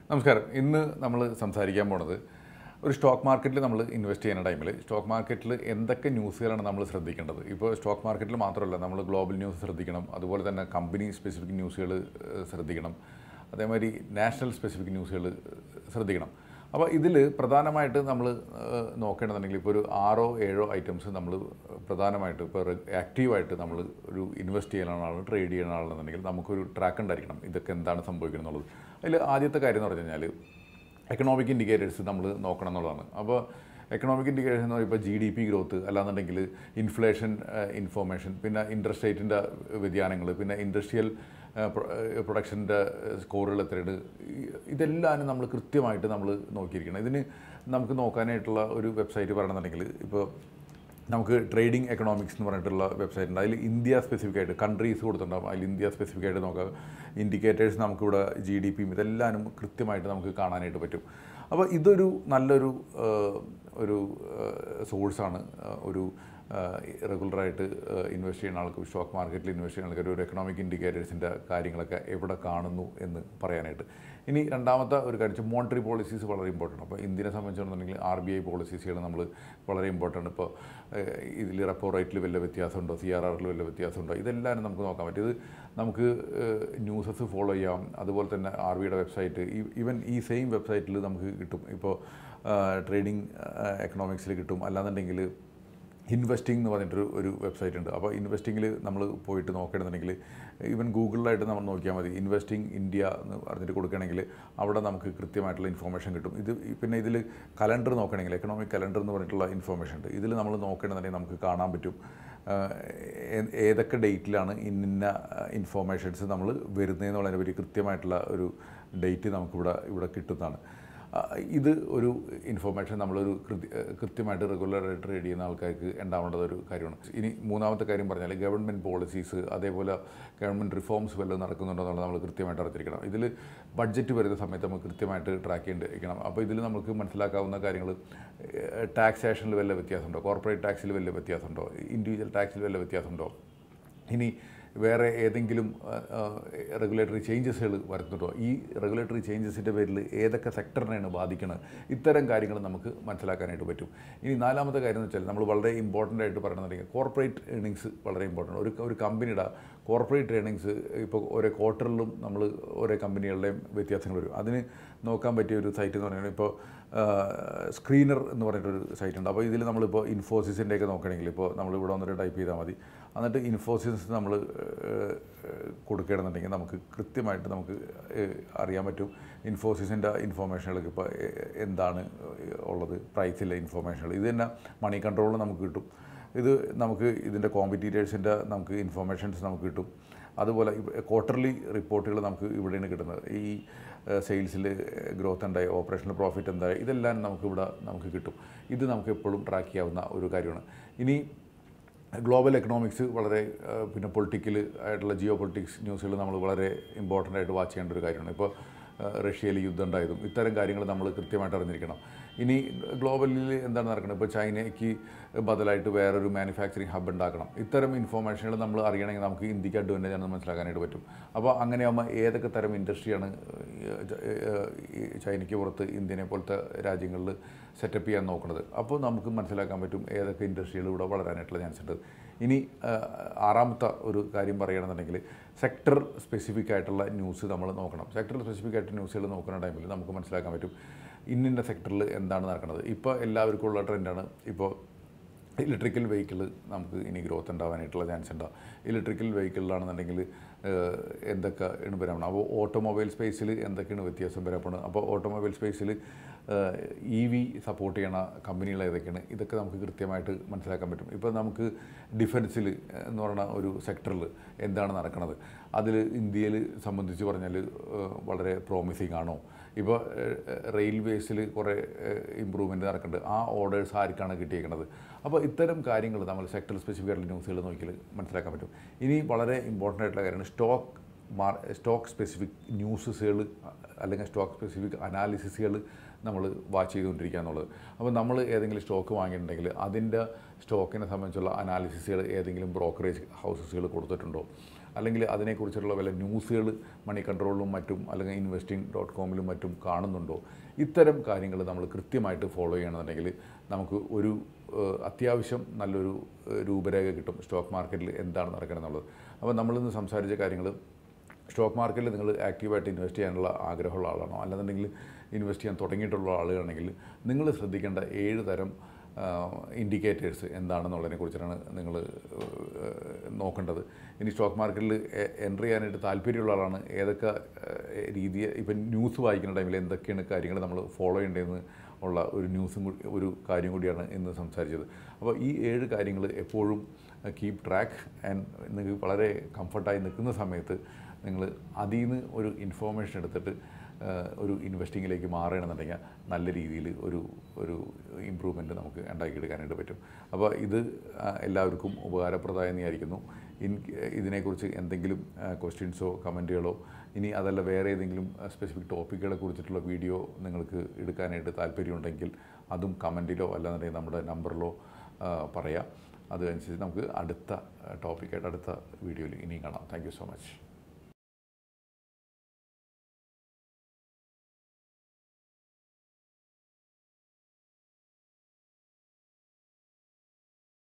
നമസ്കാരം ഇന്ന് നമ്മൾ സംസാരിക്കാൻ പോണത് ഒരു സ്റ്റോക്ക് മാർക്കറ്റിൽ നമ്മൾ ഇൻവെസ്റ്റ് ചെയ്യുന്ന ടൈമിൽ സ്റ്റോക്ക് മാർക്കറ്റിൽ എന്തൊക്കെ ന്യൂസുകളാണ് നമ്മൾ ശ്രദ്ധിക്കേണ്ടത് ഇപ്പോൾ സ്റ്റോക്ക് മാർക്കറ്റിൽ മാത്രമല്ല നമ്മൾ ഗ്ലോബൽ ന്യൂസ് ശ്രദ്ധിക്കണം അതുപോലെ തന്നെ കമ്പനി സ്പെസിഫിക് ന്യൂസുകൾ ശ്രദ്ധിക്കണം അതേമാതിരി നാഷണൽ സ്പെസിഫിക് ന്യൂസുകൾ ശ്രദ്ധിക്കണം അപ്പോൾ ഇതിൽ പ്രധാനമായിട്ട് നമ്മൾ നോക്കേണ്ടതുണ്ടെങ്കിൽ ഇപ്പോൾ ഒരു ആറോ ഏഴോ ഐറ്റംസ് നമ്മൾ പ്രധാനമായിട്ട് ഇപ്പോൾ ആക്റ്റീവായിട്ട് നമ്മൾ ഒരു ഇൻവെസ്റ്റ് ചെയ്യുന്ന ആളാണ് ട്രേഡ് ചെയ്യുന്ന ആളാണെന്നുണ്ടെങ്കിൽ നമുക്കൊരു ട്രാക്ക് ഉണ്ടായിരിക്കണം ഇതൊക്കെ എന്താണ് സംഭവിക്കുന്നത് എന്നുള്ളത് അതിൽ ആദ്യത്തെ കാര്യം എന്ന് പറഞ്ഞു കഴിഞ്ഞാൽ എക്കണോമിക് ഇൻഡിക്കേറ്റേഴ്സ് നമ്മൾ നോക്കണം എന്നുള്ളതാണ് അപ്പോൾ എക്കണോമിക് ഇൻഡിക്കേറ്റേഴ്സ് എന്ന് പറയുമ്പോൾ ജി ഡി പി ഗ്രോത്ത് അല്ലാന്നുണ്ടെങ്കിൽ ഇൻഫ്ലേഷൻ ഇൻഫോർമേഷൻ പിന്നെ ഇൻട്രസ്റ്റ് റേറ്റിൻ്റെ വ്യതിയാനങ്ങൾ പിന്നെ ഇൻഡസ്ട്രിയൽ പ്രൊഡക്ഷൻ്റെ സ്കോറുകൾ എത്രയുണ്ട് ഈ- ഇതെല്ലാം നമ്മൾ കൃത്യമായിട്ട് നമ്മൾ നോക്കിയിരിക്കണം ഇതിന് നമുക്ക് നോക്കാനായിട്ടുള്ള ഒരു വെബ്സൈറ്റ് പറയണമെന്നുണ്ടെങ്കിൽ ഇപ്പോൾ നമുക്ക് ട്രേഡിംഗ് എക്കണോമിക്സ് എന്ന് പറഞ്ഞിട്ടുള്ള വെബ്സൈറ്റ് ഉണ്ട് അതിൽ ഇന്ത്യ സ്പെസിഫിക് ആയിട്ട് കൺട്രീസ് കൊടുത്തിട്ടുണ്ടാവും അതിൽ ഇന്ത്യ സ്പെസിഫിക് ആയിട്ട് നോക്കാം ഇൻഡിക്കേറ്റേഴ്സ് നമുക്കിവിടെ ജി ഡി പിയും ഇതെല്ലാനും കൃത്യമായിട്ട് നമുക്ക് കാണാനായിട്ട് പറ്റും അപ്പോൾ ഇതൊരു നല്ലൊരു ആ, ഒരു സോഴ്സാണ് ഒരു റെഗുലറായിട്ട് ഇൻവെസ്റ്റ് ചെയ്യുന്ന ആൾക്ക് സ്റ്റോക്ക് മാർക്കറ്റിൽ ഇൻവെസ്റ്റ് ചെയ്യുന്ന ആൾക്കാർ ഒരു എക്കണോമിക് ഇൻഡിക്കേറ്റേഴ്സിൻ്റെ കാര്യങ്ങളൊക്കെ എവിടെ കാണുന്നു എന്ന് പറയാനായിട്ട് ഇനി രണ്ടാമത്തെ ഒരു കാര്യം വെച്ചാൽ മോണിറ്ററി പോളിസീസ് വളരെ ഇമ്പോർട്ടൻ്റ് അപ്പോൾ ഇന്ത്യനെ സംബന്ധിച്ചിടത്തോണ്ടെങ്കിൽ ആർ ബി ഐ പോളിസീസുകൾ നമ്മൾ വളരെ ഇമ്പോർട്ടൻ്റ് ഇപ്പോൾ ഇതിൽ റെപ്പോ റേറ്റിൽ വല്ല വ്യത്യാസമുണ്ടോ സി ആർ ആറിൽ വല്ല വ്യത്യാസമുണ്ടോ ഇതെല്ലാം നമുക്ക് നോക്കാൻ പറ്റും ഇത് നമുക്ക് ന്യൂസസ് ഫോളോ ചെയ്യാം അതുപോലെ തന്നെ ആർ ബിയുടെ വെബ്സൈറ്റ് ഈവൻ ഈ സെയിം വെബ്സൈറ്റിൽ നമുക്ക് കിട്ടും ഇപ്പോൾ ട്രേഡിംഗ് എക്കണോമിക്സിൽ കിട്ടും അല്ലാന്നുണ്ടെങ്കിൽ ഇൻവെസ്റ്റിംഗ് എന്ന് പറഞ്ഞിട്ടൊരു ഒരു വെബ്സൈറ്റ് ഉണ്ട് അപ്പോൾ ഇൻവെസ്റ്റിങ്ങിൽ നമ്മൾ പോയിട്ട് നോക്കണമെന്നുണ്ടെങ്കിൽ ഈവൻ ഗൂഗിളിലായിട്ട് നമ്മൾ നോക്കിയാൽ മതി ഇൻവെസ്റ്റിംഗ് ഇന്ത്യ എന്ന് പറഞ്ഞിട്ട് കൊടുക്കുകയാണെങ്കിൽ അവിടെ നമുക്ക് കൃത്യമായിട്ടുള്ള ഇൻഫോർമേഷൻ കിട്ടും ഇത് ഈ- പിന്നെ ഇതിൽ കലണ്ടർ നോക്കണമെങ്കിൽ എക്കണോമിക് കലണ്ടർ എന്ന് പറഞ്ഞിട്ടുള്ള ഇൻഫോർമേഷൻ ഉണ്ട് ഇതിൽ നമ്മൾ നോക്കണമെന്നുണ്ടെങ്കിൽ നമുക്ക് കാണാൻ പറ്റും ആഹ് ഏ- ഏതൊക്കെ ഡേറ്റിലാണ് ഇന്ന ഇൻഫോർമേഷൻസ് നമ്മൾ വരുന്നതെന്നുള്ളതിനെ പറ്റി കൃത്യമായിട്ടുള്ള ഒരു ഡേറ്റ് നമുക്കിവിടെ ഇവിടെ കിട്ടുന്നതാണ് ആ, ഇത് ഒരു ഇൻഫോർമേഷൻ നമ്മളൊരു കൃത്യ കൃത്യമായിട്ട് റെഗുലറായിട്ട് ട്രേഡ് ചെയ്യുന്ന ആൾക്കാർക്ക് ഉണ്ടാവേണ്ടത് ഒരു കാര്യമാണ് ഇനി മൂന്നാമത്തെ കാര്യം പറഞ്ഞാൽ ഗവൺമെൻറ് പോളിസീസ് അതേപോലെ ഗവൺമെൻറ് റിഫോംസ് വല്ലതും നടക്കുന്നുണ്ടോ എന്നുള്ളത് നമ്മൾ കൃത്യമായിട്ട് അറിഞ്ഞിരിക്കണം ഇതിൽ ബഡ്ജറ്റ് വരുന്ന സമയത്ത് നമുക്ക് കൃത്യമായിട്ട് ട്രാക്ക് ചെയ്യേണ്ടിരിക്കണം അപ്പോൾ ഇതിൽ നമുക്ക് മനസ്സിലാക്കാവുന്ന കാര്യങ്ങൾ ടാക്സേഷനിൽ വല്ല വ്യത്യാസമുണ്ടോ കോർപ്പറേറ്റ് ടാക്സിൽ വല്ല വ്യത്യാസമുണ്ടോ ഇൻഡിവിജ്വൽ ടാക്സിൽ വല്ല വ്യത്യാസമുണ്ടോ ഇനി വേറെ ഏതെങ്കിലും റെഗുലേറ്ററി ചേഞ്ചസുകൾ വരുന്നുണ്ടോ ഈ റെഗുലേറ്ററി ചേഞ്ചസിൻ്റെ പേരിൽ ഏതൊക്കെ സെക്ടറിനെയാണ് ബാധിക്കുന്നത് ഇത്തരം കാര്യങ്ങൾ നമുക്ക് മനസ്സിലാക്കാനായിട്ട് പറ്റും ഇനി നാലാമത്തെ കാര്യം എന്ന് വെച്ചാൽ നമ്മൾ വളരെ ഇമ്പോർട്ടൻ്റ് ആയിട്ട് പറയണമെന്നുണ്ടെങ്കിൽ കോർപ്പറേറ്റ് ഏണിങ്സ് വളരെ ഇമ്പോർട്ടൻ്റ് ഒരു ഒരു കമ്പനിയുടെ കോർപ്പറേറ്റ് ഏണിങ്സ് ഇപ്പോൾ ഓരോ ക്വാർട്ടറിലും നമ്മൾ ഓരോ കമ്പനികളുടെയും വ്യത്യാസങ്ങൾ വരും അതിന് നോക്കാൻ പറ്റിയ ഒരു സൈറ്റ് എന്ന് പറയുന്നത് ഇപ്പോൾ സ്ക്രീനർ എന്ന് പറഞ്ഞിട്ടൊരു സൈറ്റ് ഉണ്ട് അപ്പോൾ ഇതിൽ നമ്മളിപ്പോൾ ഇൻഫോസിസിൻ്റെ ഒക്കെ നോക്കണമെങ്കിൽ ഇപ്പോൾ നമ്മൾ ഇവിടെ വന്നിട്ട് ടൈപ്പ് ചെയ്താൽ മതി എന്നിട്ട് ഇൻഫോസിസ് നമ്മൾ കൊടുക്കുകയാണെന്നുണ്ടെങ്കിൽ നമുക്ക് കൃത്യമായിട്ട് നമുക്ക് ഏഹ്, അറിയാൻ പറ്റും ഇൻഫോസിസിൻ്റെ ഇൻഫോർമേഷനുകളൊക്കെ ഇപ്പോൾ ഏഹ്, എന്താണ് ഉള്ളത് പ്രൈസിലെ ഇൻഫോർമേഷനുകൾ ഇത് തന്നെ മണി കൺട്രോളിൽ നമുക്ക് കിട്ടും ഇത് നമുക്ക് ഇതിൻ്റെ കോമ്പറ്റീറ്റേഴ്സിൻ്റെ നമുക്ക് ഇൻഫോർമേഷൻസ് നമുക്ക് കിട്ടും അതുപോലെ ക്വാർട്ടർലി റിപ്പോർട്ടുകൾ നമുക്ക് ഇവിടെയാണ് കിട്ടുന്നത് ഈ സെയിൽസിൽ ഗ്രോത്ത് ഉണ്ടായി ഓപ്പറേഷണൽ പ്രോഫിറ്റ് എന്തായി ഇതെല്ലാം നമുക്ക് ഇവിടെ നമുക്ക് കിട്ടും ഇത് നമുക്ക് എപ്പോഴും ട്രാക്ക് ചെയ്യാവുന്ന ഒരു കാര്യമാണ് ഇനി ഗ്ലോബൽ എക്കണോമിക്സ് വളരെ ആ, പിന്നെ പൊളിറ്റിക്കൽ ആയിട്ടുള്ള ജിയോ പൊളിറ്റിക്സ് ന്യൂസുകൾ നമ്മൾ വളരെ ഇമ്പോർട്ടൻ്റ് ആയിട്ട് വാച്ച് ചെയ്യേണ്ട ഒരു കാര്യമാണ് ഇപ്പോൾ ആ, റഷ്യയിൽ യുദ്ധം ഉണ്ടായതും ഇത്തരം കാര്യങ്ങൾ നമ്മൾ കൃത്യമായിട്ട് അറിഞ്ഞിരിക്കണം ഇനി ഗ്ലോബലിൽ എന്താണ് നടക്കുന്നത് ഇപ്പോൾ ചൈനയ്ക്ക് ബദലായിട്ട് വേറൊരു മാനുഫാക്ചറിങ് ഹബ്ബ് ഉണ്ടാക്കണം ഇത്തരം ഇൻഫോർമേഷനുകൾ നമ്മൾ അറിയണമെങ്കിൽ നമുക്ക് ഇന്ത്യക്ക് അഡ്വാൻറ്റേജ് ആണെന്ന് മനസ്സിലാക്കാനായിട്ട് പറ്റും അപ്പോൾ അങ്ങനെയാകുമ്പോൾ ഏതൊക്കെ തരം ഇൻഡസ്ട്രിയാണ് ഈ ചൈനയ്ക്ക് പുറത്ത് ഇന്ത്യനെ പോലത്തെ രാജ്യങ്ങളിൽ സെറ്റപ്പ് ചെയ്യാൻ നോക്കുന്നത് അപ്പോൾ നമുക്ക് മനസ്സിലാക്കാൻ പറ്റും ഏതൊക്കെ ഇൻഡസ്ട്രികൾ ഇവിടെ വളരാനായിട്ടുള്ള ചാൻസ് ഉണ്ട് ഇനി ആ, ആറാമത്തെ ഒരു കാര്യം പറയുകയാണെന്നുണ്ടെങ്കിൽ സെക്ടർ സ്പെസിഫിക് ആയിട്ടുള്ള ന്യൂസ് നമ്മൾ നോക്കണം സെക്ടർ സ്പെസിഫിക് ആയിട്ട് ന്യൂസുകൾ നോക്കുന്ന ടൈമിൽ നമുക്ക് മനസ്സിലാക്കാൻ പറ്റും ഇന്നിന്ന സെക്ടറിൽ എന്താണ് നടക്കുന്നത് ഇപ്പോൾ എല്ലാവർക്കും ഉള്ള ട്രെൻഡാണ് ഇപ്പോൾ ഇലക്ട്രിക്കൽ വെഹിക്കിൾ നമുക്ക് ഇനി ഗ്രോത്ത് ഉണ്ടാവാനായിട്ടുള്ള ചാൻസ് ഉണ്ടാവും ഇലക്ട്രിക്കൽ വെഹിക്കിളിലാണെന്നുണ്ടെങ്കിൽ എന്തൊക്കെ ആണ് വരാൻ അപ്പോൾ ഓട്ടോമൊബൈൽ സ്പേസിൽ എന്തൊക്കെയാണ് വ്യത്യാസം വരാൻ പോകുന്നത് അപ്പോൾ ഓട്ടോമൊബൈൽ സ്പേസിൽ ഇ വി സപ്പോർട്ട് ചെയ്യണ കമ്പനികൾ ഏതൊക്കെയാണ് ഇതൊക്കെ നമുക്ക് കൃത്യമായിട്ട് മനസ്സിലാക്കാൻ പറ്റും ഇപ്പോൾ നമുക്ക് ഡിഫൻസിൽ എന്ന് പറയുന്ന ഒരു സെക്ടറിൽ എന്താണ് നടക്കുന്നത് അതിൽ ഇന്ത്യയിൽ സംബന്ധിച്ച് പറഞ്ഞാൽ ഏഹ്, വളരെ പ്രോമിസിങ് ആണോ ഇപ്പോൾ റെയിൽവേസിൽ കുറേ ഇമ്പ്രൂവ്മെൻറ്റ് നടക്കുന്നുണ്ട് ആ ഓർഡേഴ്സ് ആർക്കാണ് കിട്ടിയേക്കുന്നത് അപ്പോൾ ഇത്തരം കാര്യങ്ങൾ നമ്മൾ സെക്ടർ സ്പെസിഫിക് ആയിട്ടുള്ള ന്യൂസുകൾ നോക്കിയാൽ മനസ്സിലാക്കാൻ പറ്റും ഇനി വളരെ ഇമ്പോർട്ടൻ്റ് ആയിട്ടുള്ള കാര്യമാണ് സ്റ്റോക്ക് മാർ സ്റ്റോക്ക് സ്പെസിഫിക് ന്യൂസുകൾ അല്ലെങ്കിൽ സ്റ്റോക്ക് സ്പെസിഫിക് അനാലിസിസുകൾ നമ്മൾ വാച്ച് ചെയ്തുകൊണ്ടിരിക്കുക എന്നുള്ളത് അപ്പോൾ നമ്മൾ ഏതെങ്കിലും സ്റ്റോക്ക് വാങ്ങിയിട്ടുണ്ടെങ്കിൽ അതിൻ്റെ സ്റ്റോക്കിനെ സംബന്ധിച്ചുള്ള അനാലിസിസുകൾ ഏതെങ്കിലും ബ്രോക്കറേജ് ഹൗസസുകൾ കൊടുത്തിട്ടുണ്ടോ അല്ലെങ്കിൽ അതിനെക്കുറിച്ചുള്ള വല്ല ന്യൂസുകൾ മണി കൺട്രോളിലും മറ്റും അല്ലെങ്കിൽ ഇൻവെസ്റ്റിംഗ് ഡോട്ട് കോമിലും മറ്റും കാണുന്നുണ്ടോ ഇത്തരം കാര്യങ്ങൾ നമ്മൾ കൃത്യമായിട്ട് ഫോളോ ചെയ്യണമെന്നുണ്ടെങ്കിൽ നമുക്ക് ഒരു ഏഹ്, അത്യാവശ്യം നല്ലൊരു ഏഹ്, രൂപരേഖ കിട്ടും സ്റ്റോക്ക് മാർക്കറ്റിൽ എന്താണ് നടക്കുന്നത് എന്നുള്ളത് അപ്പോൾ നമ്മളിന്ന് സംസാരിച്ച കാര്യങ്ങൾ സ്റ്റോക്ക് മാർക്കറ്റിൽ നിങ്ങൾ ആക്റ്റീവായിട്ട് ഇൻവെസ്റ്റ് ചെയ്യാനുള്ള ആഗ്രഹമുള്ള ആളാണോ അല്ലെന്നുണ്ടെങ്കിൽ ഇൻവെസ്റ്റ് ചെയ്യാൻ തുടങ്ങിയിട്ടുള്ള ആളുകളാണെങ്കിൽ നിങ്ങൾ ശ്രദ്ധിക്കേണ്ട ഏഴ് തരം ഇൻഡിക്കേറ്റേഴ്സ് എന്താണെന്നുള്ളതിനെ കുറിച്ചാണ് നിങ്ങൾ നോക്കേണ്ടത് ഇനി സ്റ്റോക്ക് മാർക്കറ്റിൽ എൻട്രി ചെയ്യാനായിട്ട് താല്പര്യമുള്ള ആളാണ് ഏതൊക്കെ ഏഹ്, രീതി ഇപ്പം ന്യൂസ് വായിക്കുന്ന ടൈമിൽ എന്തൊക്കെയാണ് കാര്യങ്ങൾ നമ്മൾ ഫോളോ ചെയ്യേണ്ടതെന്ന് ഉള്ള ഒരു ന്യൂസും കൂടി ഒരു കാര്യം കൂടിയാണ് ഇന്ന് സംസാരിച്ചത് അപ്പോൾ ഈ ഏഴ് കാര്യങ്ങൾ എപ്പോഴും കീപ് ട്രാക്ക് ആൻഡ് നിങ്ങൾക്ക് വളരെ കംഫർട്ടായി നിൽക്കുന്ന സമയത്ത് നിങ്ങൾ അതിൽ നിന്ന് ഒരു ഇൻഫോർമേഷൻ എടുത്തിട്ട് ആ, ഒരു ഇൻവെസ്റ്റിങ്ങിലേക്ക് മാറണമെന്നുണ്ടെങ്കിൽ നല്ല രീതിയിൽ ഒരു ഒരു ഇമ്പ്രൂവ്മെൻറ്റ് നമുക്ക് ഉണ്ടാക്കിയെടുക്കാനായിട്ട് പറ്റും അപ്പോൾ ഇത് ആ, എല്ലാവർക്കും ഉപകാരപ്രദമായെന്ന് വിചാരിക്കുന്നു ഇൻ ഇതിനെക്കുറിച്ച് എന്തെങ്കിലും ക്വസ്റ്റ്യൻസോ കമൻറ്റുകളോ ഇനി അതല്ല വേറെ ഏതെങ്കിലും സ്പെസിഫിക് ടോപ്പിക്കുകളെ കുറിച്ചിട്ടുള്ള വീഡിയോ നിങ്ങൾക്ക് എടുക്കാനായിട്ട് താല്പര്യമുണ്ടെങ്കിൽ അതും കമൻറ്റിലോ അല്ലാന്നുണ്ടെങ്കിൽ നമ്മുടെ നമ്പറിലോ പറയാം അതനുസരിച്ച് നമുക്ക് അടുത്ത ടോപ്പിക്കായിട്ട് അടുത്ത വീഡിയോയിൽ ഇനിയും കാണാം താങ്ക് യു സോ മച്ച്